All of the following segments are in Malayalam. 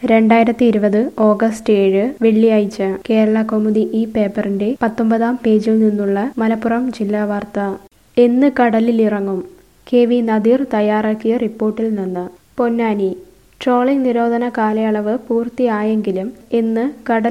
രണ്ടായിരത്തി ഇരുപത് ഓഗസ്റ്റ് ഏഴ് വെള്ളിയാഴ്ച കേരള കൗമുദി ഈ പേപ്പറിന്റെ പത്തൊമ്പതാം പേജിൽ നിന്നുള്ള മലപ്പുറം ജില്ലാ വാർത്ത എന്ന് കടലിലിറങ്ങും കെ വി നദീർ തയ്യാറാക്കിയ റിപ്പോർട്ടിൽ നിന്ന് പൊന്നാനി ട്രോളിംഗ് നിരോധന കാലയളവ് പൂർത്തിയായെങ്കിലും എന്ന്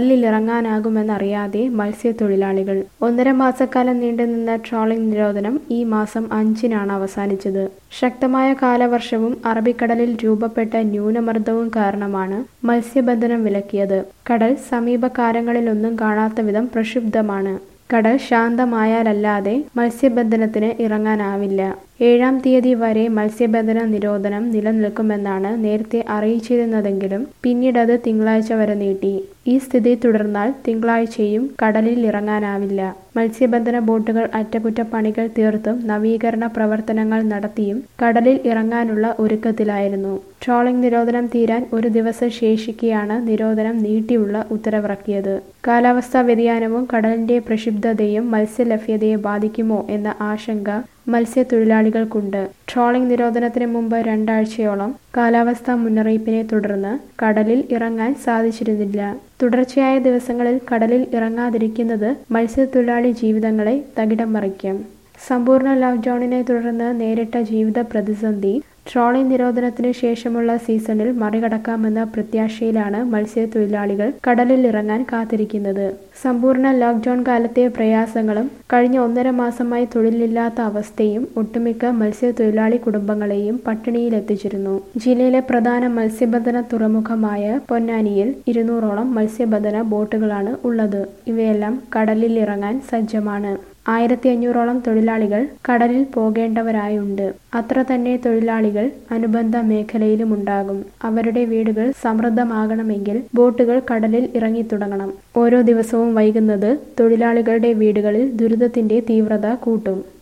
കടലിലിറങ്ങാനാകുമെന്നറിയാതെ മത്സ്യത്തൊഴിലാളികൾ ഒന്നര മാസക്കാലം നീണ്ടുനിന്ന ട്രോളിംഗ് നിരോധനം ഈ മാസം അഞ്ചിനാണ് അവസാനിച്ചത് ശക്തമായ കാലവർഷവും അറബിക്കടലിൽ രൂപപ്പെട്ട ന്യൂനമർദ്ദവും കാരണമാണ് മത്സ്യബന്ധനം വിലക്കിയത് കടൽ സമീപകാലങ്ങളിലൊന്നും കാണാത്ത വിധം പ്രക്ഷുബ്ധമാണ് കടൽ ശാന്തമായാലല്ലാതെ മത്സ്യബന്ധനത്തിന് ഇറങ്ങാനാവില്ല ഏഴാം തീയതി വരെ മത്സ്യബന്ധന നിരോധനം നിലനിൽക്കുമെന്നാണ് നേരത്തെ അറിയിച്ചിരുന്നതെങ്കിലും പിന്നീടത് തിങ്കളാഴ്ച വരെ നീട്ടി ഈ സ്ഥിതി തുടർന്നാൽ തിങ്കളാഴ്ചയും കടലിൽ ഇറങ്ങാനാവില്ല മത്സ്യബന്ധന ബോട്ടുകൾ അറ്റകുറ്റപ്പണികൾ തീർത്തും നവീകരണ പ്രവർത്തനങ്ങൾ നടത്തിയും കടലിൽ ഇറങ്ങാനുള്ള ഒരുക്കത്തിലായിരുന്നു ട്രോളിംഗ് നിരോധനം തീരാൻ ഒരു ദിവസം ശേഷിക്കെയാണ് നിരോധനം നീട്ടിയുള്ള ഉത്തരവിറക്കിയത് കാലാവസ്ഥാ വ്യതിയാനവും കടലിന്റെ പ്രക്ഷുബ്ധതയും മത്സ്യലഭ്യതയെ ബാധിക്കുമോ എന്ന ആശങ്ക മത്സ്യത്തൊഴിലാളികൾക്കുണ്ട് ട്രോളിംഗ് നിരോധനത്തിന് മുമ്പ് രണ്ടാഴ്ചയോളം കാലാവസ്ഥാ മുന്നറിയിപ്പിനെ തുടർന്ന് കടലിൽ ഇറങ്ങാൻ സാധിച്ചിരുന്നില്ല തുടർച്ചയായ ദിവസങ്ങളിൽ കടലിൽ ഇറങ്ങാതിരിക്കുന്നത് മത്സ്യത്തൊഴിലാളി ജീവിതങ്ങളെ തകിടം മറിക്കും സമ്പൂർണ്ണ ലോക്ക്ഡൌണിനെ തുടർന്ന് നേരിട്ട ജീവിത പ്രതിസന്ധി ട്രോളിംഗ് നിരോധനത്തിന് ശേഷമുള്ള സീസണിൽ മറികടക്കാമെന്ന പ്രത്യാശയിലാണ് മത്സ്യത്തൊഴിലാളികൾ കടലിൽ ഇറങ്ങാൻ കാത്തിരിക്കുന്നത് സമ്പൂർണ്ണ ലോക്ക്ഡൌൺ കാലത്തെ പ്രയാസങ്ങളും കഴിഞ്ഞ ഒന്നര മാസമായി തൊഴിലില്ലാത്ത അവസ്ഥയും ഒട്ടുമിക്ക മത്സ്യത്തൊഴിലാളി കുടുംബങ്ങളെയും പട്ടിണിയിലെത്തിച്ചിരുന്നു ജില്ലയിലെ പ്രധാന മത്സ്യബന്ധന തുറമുഖമായ പൊന്നാനിയിൽ ഇരുന്നൂറോളം മത്സ്യബന്ധന ബോട്ടുകളാണ് ഉള്ളത് ഇവയെല്ലാം കടലിൽ ഇറങ്ങാൻ സജ്ജമാണ് ആയിരത്തി അഞ്ഞൂറോളം തൊഴിലാളികൾ കടലിൽ പോകേണ്ടവരായുണ്ട് അത്ര തന്നെ തൊഴിലാളികൾ അനുബന്ധ മേഖലയിലുമുണ്ടാകും അവരുടെ വീടുകൾ സമൃദ്ധമാകണമെങ്കിൽ ബോട്ടുകൾ കടലിൽ ഇറങ്ങിത്തുടങ്ങണം ഓരോ ദിവസവും വൈകുന്നത് തൊഴിലാളികളുടെ വീടുകളിൽ ദുരിതത്തിന്റെ തീവ്രത കൂട്ടും